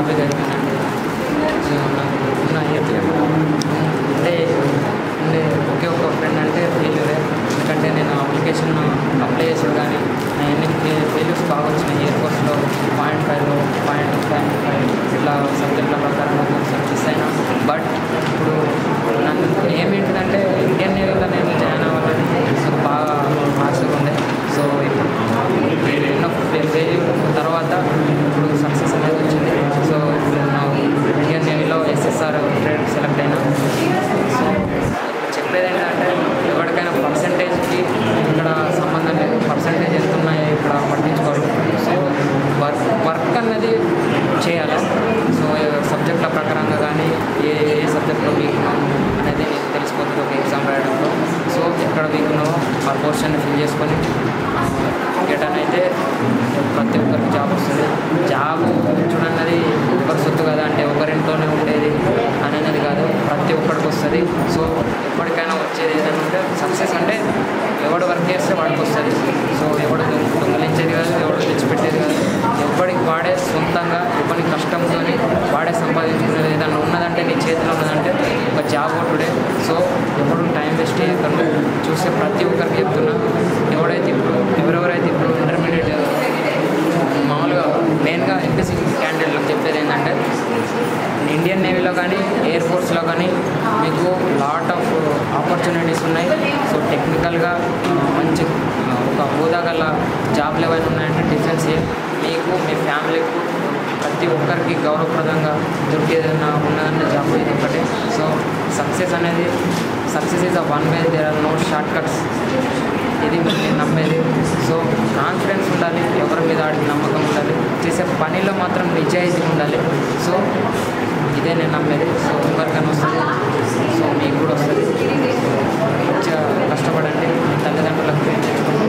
topic అయిపోయిందండి so నాకు ఉన్న ఏది అంటే ఉండే ఒకే ఒక ఫ్రెండ్ అంటే ఫెయిల్యూరే ఎందుకంటే నేను అప్లికేషన్ అప్లై చేసాడు కానీ ఎన్ని ఫెయిల్యూర్స్ బాగా వచ్చినాయి ఇయర్ కోర్స్లో point five point five five ఇట్లా సబ్జెక్టుల ప్రకారం కొంచెం మిస్ అయినా బట్ ఇప్పుడు నన్ను ఏమేంటిదంటే ఇండియన్ నేవీలో నేను జాయిన్ అవ్వాలని నాకు బాగా ఆశగా ఉండే సో ఇప్పుడు ఎన్నో ఫెయిల్యూర్ తర్వాత ఇప్పుడు సక్సెస్ అనేది వచ్చింది సో ఇప్పుడు నా ఇండియన్ నేవీలో ఎస్ఎస్ఆర్ ట్రేడ్ సెలెక్ట్ అయినా సో చెప్పేది ఏంటంటే ఎవరికైనా పర్సంటేజ్కి ఇక్కడ సంబంధం లేదు పర్సంటేజ్ ఎంత ఉన్నాయో ఇక్కడ పట్టించుకోరు సో వర్క్ వర్క్ అన్నది చేయాలి సో సబ్జెక్టుల ప్రకారంగా కానీ ఏ ఏ సబ్జెక్ట్లో వీక్ ఉన్నాము అనేది తెలిసిపోతుంది ఒక ఎగ్జామ్ రాయడంలో సో ఎక్కడ వీక్ ఉన్నామో ఆ పోర్షన్ ఫిల్ చేసుకొని గెటన్ అయితే ప్రతి ఒక్కరికి జాబ్ వస్తుంది జాబ్ చూడన్నది ఒకరి సొత్తు కదా అంటే ఒకరింట్లోనే ఉండేది అనేది కాదు ప్రతి ఒక్కరికి వస్తుంది సో ఎప్పటికైనా వచ్చేది ఏదైనా ఉంటే సక్సెస్ అంటే ఎవడు వర్క్ చేస్తే వాడికి వస్తుంది సో ఎవడు దొంగ- దొంగలించేది కాదు ఎవడు తెచ్చిపెట్టేది కాదు ఎవడికి వాడే సొంతంగా ఎవరి కష్టంతో వాడే సంపాదించుకునేది ఏదైనా ఉన్నదంటే నీ చేతిలో ఉన్నదంటే ఒక జాబ్ టుడే సో ఎప్పుడు టైం వేస్ట్ చేయకుండా చూసే ప్రతి ఒక్కరికి చెప్తున్నా ఎవడైతే ఇప్పుడు ఎవరెవరైతే ఇప్పుడు ఇంటర్మీడియట్ మామూలుగా మెయిన్గా ఎంపీసీ క్యాండిడేట్లకు చెప్పేది ఏంటంటే ఇండియన్ నేవీలో కానీ ఎయిర్ ఫోర్స్లో కానీ మీకు లాట్ ఆఫ్ ఆపర్చునిటీస్ ఉన్నాయి సో టెక్నికల్గా మంచి ఆ, ఒక హోదా గల జాబ్లు ఏవైనా ఉన్నాయంటే డిఫెన్స్ మీకు మీ ఫ్యామిలీకి ప్రతి ఒక్కరికి గౌరవప్రదంగా దొరికేదన్నా ఉన్నదంటే జాబ్ ఇది ఒకటి సో సక్సెస్ అనేది success is a one way there are no shortcuts ఇది నేను నమ్మేది సో కాన్ఫిడెన్స్ ఉండాలి ఎవరి మీద ఆడికి నమ్మకం ఉండాలి చేసే పనిలో మాత్రం నిజాయితీ ఉండాలి సో ఇదే నేను నమ్మేది సో ఎవరికైనా వస్తుంది సో మీకు కూడా వస్తుంది మంచిగా కష్టపడండి మీ తల్లిదండ్రులకు పేరు తెచ్చుకోండి